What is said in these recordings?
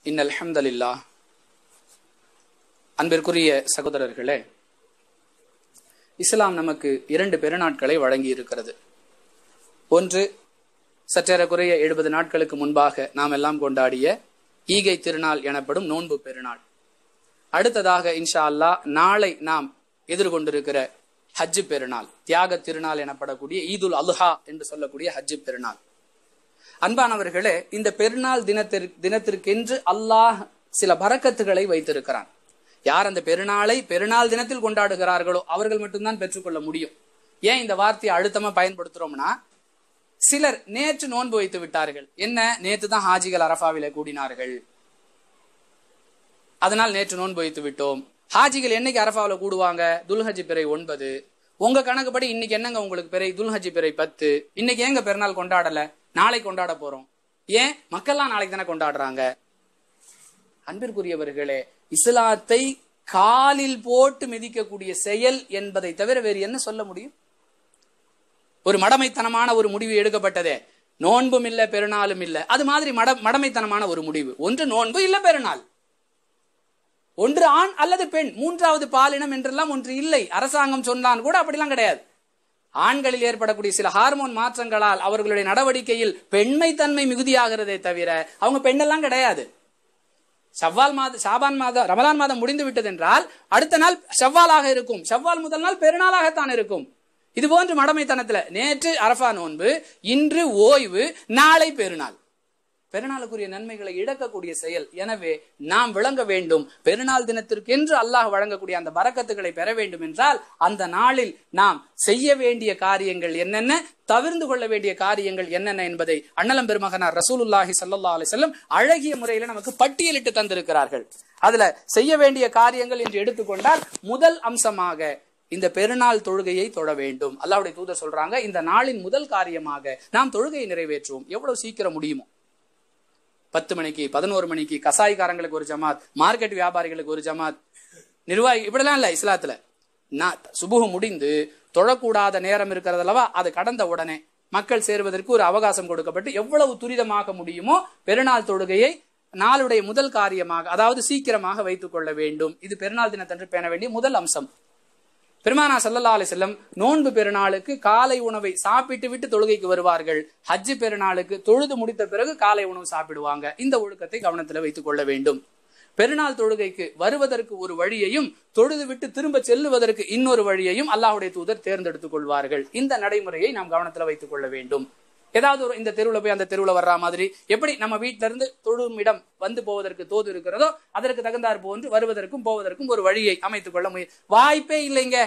இன் அல்ஹம்துலில்லா அன்பிற்குரிய சகோதரர்களே இஸ்லாம் நமக்கு இரண்டு பெருநாட்களை வழங்கி இருக்கிறது ஒன்று சற்றேறக்குறைய எழுபது நாட்களுக்கு முன்பாக நாம் எல்லாம் கொண்டாடிய ஈகை திருநாள் எனப்படும் நோன்பு பெருநாள் அடுத்ததாக இன்ஷா அல்லா நாளை நாம் எதிர்கொண்டிருக்கிற ஹஜ்ஜு பெருநாள் தியாக திருநாள் எனப்படக்கூடிய ஈதுல் அல்ஹா என்று சொல்லக்கூடிய ஹஜ்ஜு பெருநாள் அன்பானவர்களே இந்த பெருநாள் தினத்திற்கு தினத்திற்கென்று அல்லாஹ் சில பறக்கத்துகளை வைத்திருக்கிறான் யார் அந்த பெருநாளை பெருநாள் தினத்தில் கொண்டாடுகிறார்களோ அவர்கள் மட்டும்தான் பெற்றுக்கொள்ள முடியும் ஏன் இந்த வார்த்தையை அழுத்தமா பயன்படுத்துறோம்னா சிலர் நேற்று நோன்பு வைத்து விட்டார்கள் என்ன நேற்று தான் ஹாஜிகள் அரபாவில கூடினார்கள் அதனால் நேற்று நோன்பு வைத்து விட்டோம் ஹாஜிகள் என்னைக்கு அரபாவில கூடுவாங்க துல்ஹஜி பிறை ஒன்பது உங்க கணக்குப்படி இன்னைக்கு என்னங்க உங்களுக்கு பிறை துல்ஹஜி பிறை பத்து இன்னைக்கு ஏங்க பெருநாள் கொண்டாடல நாளை கொண்டாட போறோம் ஏன் மக்கள்லாம் நாளைக்கு தானே கொண்டாடுறாங்க அன்பிற்குரியவர்களே இஸ்லாத்தை காலில் போட்டு மிதிக்கக்கூடிய செயல் என்பதை தவிர வேறு என்ன சொல்ல முடியும் ஒரு மடமைத்தனமான ஒரு முடிவு எடுக்கப்பட்டதே நோன்பும் இல்ல பெருநாளும் இல்ல அது மாதிரி மட மடமைத்தனமான ஒரு முடிவு ஒன்று நோன்பு இல்ல பெருநாள் ஒன்று ஆண் அல்லது பெண் மூன்றாவது பாலினம் என்றெல்லாம் ஒன்று இல்லை அரசாங்கம் சொன்னான் கூட அப்படிலாம் கிடையாது ஆண்களில் ஏற்படக்கூடிய சில ஹார்மோன் மாற்றங்களால் அவர்களுடைய நடவடிக்கையில் பெண்மை தன்மை மிகுதியாகிறதே தவிர அவங்க பெண்ணெல்லாம் கிடையாது ஷவ்வால் மாத ஷாபான் மாதம் ரமலான் மாதம் முடிந்து விட்டது என்றால் அடுத்த நாள் ஷவ்வாலாக இருக்கும் ஷவ்வால் முதல் நாள் பெருநாளாகத்தான் இருக்கும் இது போன்று மடமைத்தனத்துல நேற்று அரபா நோன்பு இன்று ஓய்வு நாளை பெருநாள் பெருநாளுக்குரிய நன்மைகளை இழக்கக்கூடிய செயல் எனவே நாம் விளங்க வேண்டும் பெருநாள் தினத்திற்கென்று அல்லாஹ் வழங்கக்கூடிய அந்த பறக்கத்துகளை பெற வேண்டும் என்றால் அந்த நாளில் நாம் செய்ய வேண்டிய காரியங்கள் என்னென்ன தவிர்ந்து கொள்ள வேண்டிய காரியங்கள் என்னென்ன என்பதை அண்ணலம் பெருமகனார் ரசூலுல்லாஹி சல்லா அலி செல்லம் அழகிய முறையில நமக்கு பட்டியலிட்டு தந்திருக்கிறார்கள் அதுல செய்ய வேண்டிய காரியங்கள் என்று எடுத்துக்கொண்டால் முதல் அம்சமாக இந்த பெருநாள் தொழுகையை தொழ வேண்டும் அல்லாவுடைய தூதர் சொல்றாங்க இந்த நாளின் முதல் காரியமாக நாம் தொழுகையை நிறைவேற்றுவோம் எவ்வளவு சீக்கிரம் முடியுமோ பத்து மணிக்கு பதினோரு மணிக்கு கசாய்காரங்களுக்கு ஒரு ஜமாத் மார்க்கெட் வியாபாரிகளுக்கு ஒரு ஜமாத் நிர்வாகி இப்படிலாம் இல்ல இஸ்லாத்துல நான் சுபுகு முடிந்து தொழக்கூடாத நேரம் இருக்கிறது அல்லவா அது கடந்த உடனே மக்கள் சேருவதற்கு ஒரு அவகாசம் கொடுக்கப்பட்டு எவ்வளவு துரிதமாக முடியுமோ பெருநாள் தொழுகையை நாளுடைய முதல் காரியமாக அதாவது சீக்கிரமாக வைத்துக் கொள்ள வேண்டும் இது பெருநாள் தினத்தன்று பேண வேண்டிய முதல் அம்சம் பெருமானா சல்லல்லா அலி செல்லம் நோன்பு பெருநாளுக்கு காலை உணவை சாப்பிட்டு விட்டு தொழுகைக்கு வருவார்கள் ஹஜ்ஜு பெருநாளுக்கு தொழுது முடித்த பிறகு காலை உணவு சாப்பிடுவாங்க இந்த ஒழுக்கத்தை கவனத்தில் வைத்துக் கொள்ள வேண்டும் பெருநாள் தொழுகைக்கு வருவதற்கு ஒரு வழியையும் தொழுது விட்டு திரும்ப செல்லுவதற்கு இன்னொரு வழியையும் அல்லாஹுடைய தூதர் தேர்ந்தெடுத்துக் கொள்வார்கள் இந்த நடைமுறையை நாம் கவனத்தில் வைத்துக் கொள்ள வேண்டும் ஏதாவது ஒரு இந்த தெருவுல போய் அந்த தெருவுல வர்ற மாதிரி எப்படி நம்ம வீட்டில இருந்து தொழும் இடம் வந்து போவதற்கு தோது இருக்கிறதோ அதற்கு தகுந்தார் போன்று வருவதற்கும் போவதற்கும் ஒரு வழியை அமைத்துக் கொள்ள முய வாய்ப்பே இல்லைங்க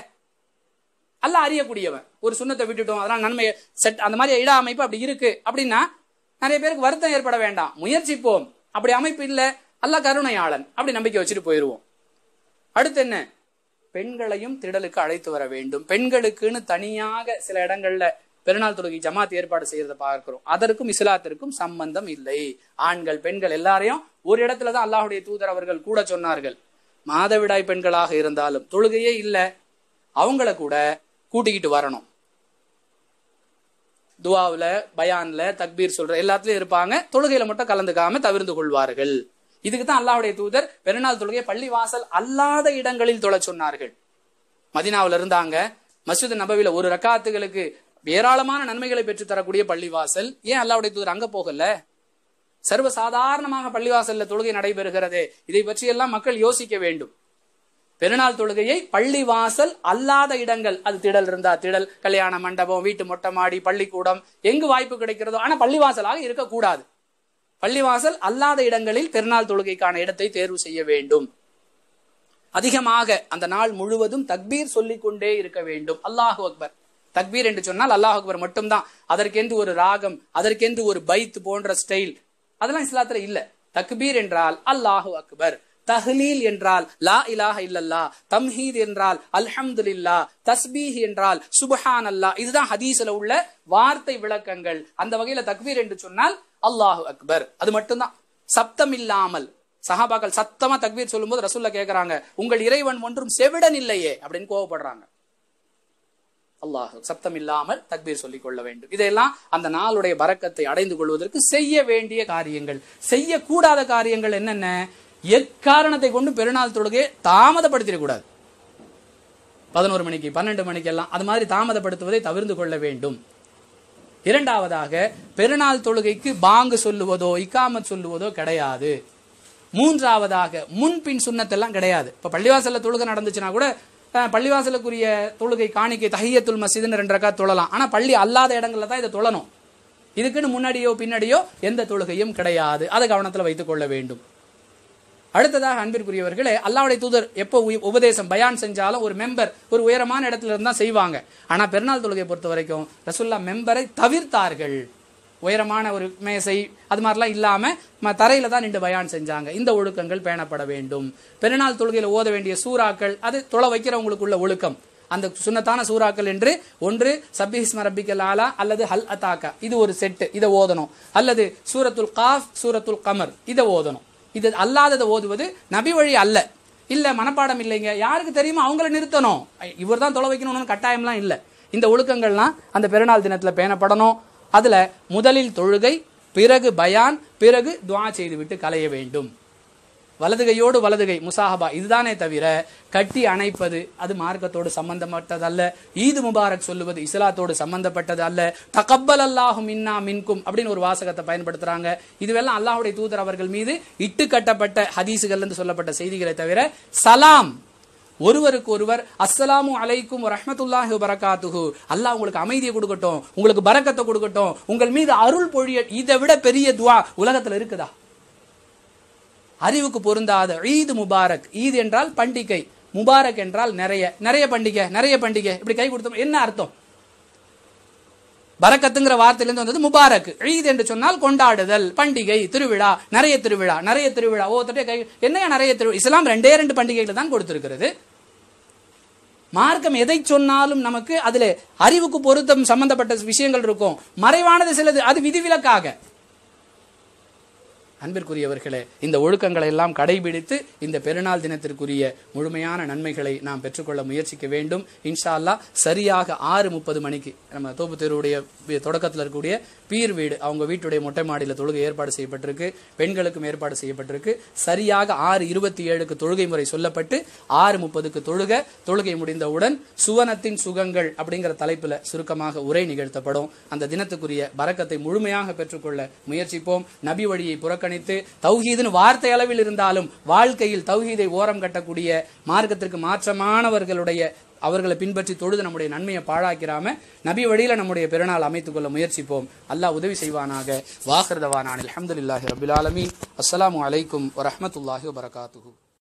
அல்ல அறியக்கூடியவன் ஒரு சுண்ணத்தை விட்டுட்டோம் அதனால நன்மை செட் அந்த மாதிரி இட அமைப்பு அப்படி இருக்கு அப்படின்னா நிறைய பேருக்கு வருத்தம் ஏற்பட வேண்டாம் முயற்சிப்போம் அப்படி அமைப்பு இல்ல அல்ல கருணையாளன் அப்படி நம்பிக்கை வச்சுட்டு போயிருவோம் அடுத்து என்ன பெண்களையும் திடலுக்கு அழைத்து வர வேண்டும் பெண்களுக்குன்னு தனியாக சில இடங்கள்ல பெருநாள் தொழுகை ஜமாத் ஏற்பாடு செய்யறத பார்க்கிறோம் அதற்கும் இஸ்லாத்திற்கும் சம்பந்தம் இல்லை ஆண்கள் பெண்கள் எல்லாரையும் ஒரு இடத்துலதான் அல்லாஹுடைய தூதர் அவர்கள் கூட சொன்னார்கள் மாதவிடாய் பெண்களாக இருந்தாலும் தொழுகையே இல்ல அவங்கள கூட கூட்டிக்கிட்டு வரணும் துவாவுல பயான்ல தக்பீர் சொல்ற எல்லாத்துலயும் இருப்பாங்க தொழுகையில மட்டும் கலந்துக்காம தவிர்த்து கொள்வார்கள் இதுக்கு தான் அல்லாஹுடைய தூதர் பெருநாள் தொழுகை பள்ளி வாசல் அல்லாத இடங்களில் தொழ சொன்னார்கள் மதினாவில இருந்தாங்க மசூத் நபவில ஒரு ரக்காத்துகளுக்கு ஏராளமான நன்மைகளை பெற்று தரக்கூடிய பள்ளிவாசல் ஏன் அல்லாவுடைய தூதர் அங்க போகல சர்வ சாதாரணமாக பள்ளிவாசல்ல தொழுகை நடைபெறுகிறதே இதை பற்றி எல்லாம் மக்கள் யோசிக்க வேண்டும் பெருநாள் தொழுகையை பள்ளிவாசல் அல்லாத இடங்கள் அது திடல் இருந்தா திடல் கல்யாண மண்டபம் வீட்டு மொட்டை மாடி பள்ளிக்கூடம் எங்கு வாய்ப்பு கிடைக்கிறதோ ஆனா பள்ளிவாசலாக இருக்கக்கூடாது பள்ளிவாசல் அல்லாத இடங்களில் பெருநாள் தொழுகைக்கான இடத்தை தேர்வு செய்ய வேண்டும் அதிகமாக அந்த நாள் முழுவதும் தக்பீர் சொல்லிக் கொண்டே இருக்க வேண்டும் அல்லாஹு அக்பர் தக்பீர் என்று சொன்னால் அல்லாஹ் அக்பர் மட்டும்தான் அதற்கென்று ஒரு ராகம் அதற்கென்று ஒரு பைத் போன்ற ஸ்டைல் அதெல்லாம் இஸ்லாத்துல இல்ல தக்பீர் என்றால் அல்லாஹு அக்பர் தஹ்லீல் என்றால் லா இலாஹ இல்லல்லா தம்ஹீத் என்றால் அல்ஹம்துலில்லா தஸ்பீஹ் என்றால் சுபஹான் அல்லா இதுதான் ஹதீஸ்ல உள்ள வார்த்தை விளக்கங்கள் அந்த வகையில தக்பீர் என்று சொன்னால் அல்லாஹு அக்பர் அது மட்டும்தான் சப்தம் இல்லாமல் சஹாபாக்கள் சத்தமா தக்பீர் சொல்லும்போது ரசூல்ல கேக்குறாங்க உங்கள் இறைவன் ஒன்றும் செவிடன் இல்லையே அப்படின்னு கோவப்படுறாங்க அல்லாஹ் சப்தம் இல்லாமல் தக்பீர் சொல்லிக் கொள்ள வேண்டும் இதெல்லாம் அந்த நாளுடைய பறக்கத்தை அடைந்து கொள்வதற்கு செய்ய வேண்டிய காரியங்கள் செய்யக்கூடாத காரியங்கள் என்னென்ன எக்காரணத்தை கொண்டு பெருநாள் தொழுகையை தாமதப்படுத்திடக்கூடாது பதினோரு மணிக்கு பன்னெண்டு மணிக்கு எல்லாம் அது மாதிரி தாமதப்படுத்துவதை தவிர்த்து கொள்ள வேண்டும் இரண்டாவதாக பெருநாள் தொழுகைக்கு பாங்கு சொல்லுவதோ இக்காமத் சொல்லுவதோ கிடையாது மூன்றாவதாக முன்பின் சுண்ணத்தெல்லாம் கிடையாது இப்ப பள்ளிவாசல்ல தொழுகை நடந்துச்சுன்னா கூட அஹ், பள்ளிவாசலுக்குரிய தொழுகை காணிக்கை தஹியத்துல் மஸ்ஜித்னு ரெண்டு ரக்கா தொழலாம் ஆனா பள்ளி அல்லாத இடங்கள்ல தான் இதை தொழணும் இதுக்குன்னு முன்னாடியோ பின்னாடியோ எந்த தொழுகையும் கிடையாது அதை கவனத்துல வைத்துக் கொள்ள வேண்டும் அடுத்ததாக அன்பிற்குரியவர்களே அல்லாவுடைய தூதர் எப்போ உய- உபதேசம் பயான் செஞ்சாலும் ஒரு மெம்பர் ஒரு உயரமான இடத்துல இருந்தா செய்வாங்க ஆனா பெருநாள் தொழுகை பொறுத்த வரைக்கும் ரசுல்லா மெம்பரை தவிர்த்தார்கள் உயரமான ஒரு மேசை அது மாதிரிலாம் இல்லாம ம- தரையில தான் நின்று பயான் செஞ்சாங்க இந்த ஒழுக்கங்கள் பேணப்பட வேண்டும் பெருநாள் தொழுகையில ஓத வேண்டிய சூறாக்கள் அது தொலை வைக்கிறவங்களுக்கு உள்ள ஒழுக்கம் அந்த சுன்னத்தான சூறாக்கள் என்று ஒன்று சப்பிஹிஸ்ம ரப்பிக்கல் ஆலா அல்லது ஹல் அத்தாக்கா இது ஒரு செட்டு இதை ஓதணும் அல்லது சூரத்துல் காஃப் சூரத்துல் கமர் இதை ஓதணும் இது அல்லாததை ஓதுவது நபி வழி அல்ல இல்ல மனப்பாடம் இல்லைங்க யாருக்கு தெரியுமோ அவங்கள நிறுத்தணும் இவர் தான் தொலை வைக்கணும்னு கட்டாயம்லாம் இல்ல இந்த ஒழுக்கங்கள்லாம் அந்த பெருநாள் தினத்துல பேணப்படணும் அதுல முதலில் தொழுகை பிறகு பயான் பிறகு துஆ செய்துவிட்டு கலைய வேண்டும் வலதுகையோடு வலதுகை முசாஹபா இதுதானே தவிர கட்டி அணைப்பது அது மார்க்கத்தோடு சம்பந்தப்பட்டது அல்ல ஈது முபாரக் சொல்லுவது இஸ்லாத்தோடு சம்பந்தப்பட்டது அல்ல தகப்பல் அல்லாஹும் மின்னா மின்கும் அப்படின்னு ஒரு வாசகத்தை பயன்படுத்துறாங்க இதுவெல்லாம் அல்லாஹ்வுடைய தூதர் அவர்கள் மீது இட்டு கட்டப்பட்ட ஹதீசுகள் என்று சொல்லப்பட்ட செய்திகளை தவிர சலாம் ஒருவருக்கு ஒருவர் அஸ்ஸலாமு அலைக்கும் ரஹ்மத்துல்லாஹி வரகாத்துஹு அல்லாஹ் உங்களுக்கு அமைதியை கொடுக்கட்டும் உங்களுக்கு பரக்கத்தை கொடுக்கட்டும் உங்கள் மீது அருள் பொழிய இதை விட பெரிய துவா உலகத்துல இருக்குதா அறிவுக்கு பொருந்தாத ஈது முபாரக் ஈத் என்றால் பண்டிகை முபாரக் என்றால் நிறைய நிறைய பண்டிகை நிறைய பண்டிகை இப்படி கை கொடுத்தோம் என்ன அர்த்தம் பரக்கத்துங்கிற வார்த்தையிலிருந்து வந்தது முபாரக் ஈத் என்று சொன்னால் கொண்டாடுதல் பண்டிகை திருவிழா நிறைய திருவிழா நிறைய திருவிழா ஒவ்வொருத்தட்டே கை என்னையா நிறைய திருவிழா இஸ்லாம் ரெண்டே ரெண்டு பண்டிகைகளை தான் கொடுத்திருக்கிறது மார்க்கம் எதை சொன்னாலும் நமக்கு அதுல அறிவுக்கு பொருத்தம் சம்பந்தப்பட்ட விஷயங்கள் இருக்கும் மறைவானது சிலது அது விதிவிலக்காக அன்பிற்குரியவர்களே இந்த ஒழுக்கங்களை எல்லாம் கடைபிடித்து இந்த பெருநாள் தினத்திற்குரிய முழுமையான நன்மைகளை நாம் பெற்றுக்கொள்ள முயற்சிக்க வேண்டும் இன்ஷா அல்லாஹ் சரியாக ஆறு முப்பது மணிக்கு நம்ம தோப்பு தெருவுடைய வி- தொடக்கத்தில் இருக்கக்கூடிய பீர் வீடு அவங்க வீட்டுடைய மொட்டை மாடியில் தொழுகை ஏற்பாடு செய்யப்பட்டிருக்கு பெண்களுக்கும் ஏற்பாடு செய்யப்பட்டிருக்கு சரியாக ஆறு இருபத்தி ஏழுக்கு தொழுகை முறை சொல்லப்பட்டு ஆறு முப்பதுக்கு தொழுக தொழுகை முடிந்தவுடன் சுவனத்தின் சுகங்கள் அப்படிங்கிற தலைப்புல சுருக்கமாக உரை நிகழ்த்தப்படும் அந்த தினத்துக்குரிய பரக்கத்தை முழுமையாக பெற்றுக்கொள்ள முயற்சிப்போம் நபி வழியை புறக்கணித்து தௌஹீதுன்னு வார்த்தை அளவில் இருந்தாலும் வாழ்க்கையில் தௌஹீதை ஓரம் கட்டக்கூடிய மார்க்கத்திற்கு மாற்றமானவர்களுடைய அவர்களை பின்பற்றி தொழுது நம்முடைய நன்மையை பாழாக்கிறாம நபி வழியில நம்முடைய பெருநாள் அமைத்துக் கொள்ள முயற்சிப்போம் அல்லாஹ் உதவி செய்வானாக வாஹிருதவானான் அல்ஹம்துலில்லாஹி ரபில் ஆலமீன் அஸ்ஸலாமு அலைக்கும் வரஹ்மத்துல்லாஹி வபரகாத்துஹு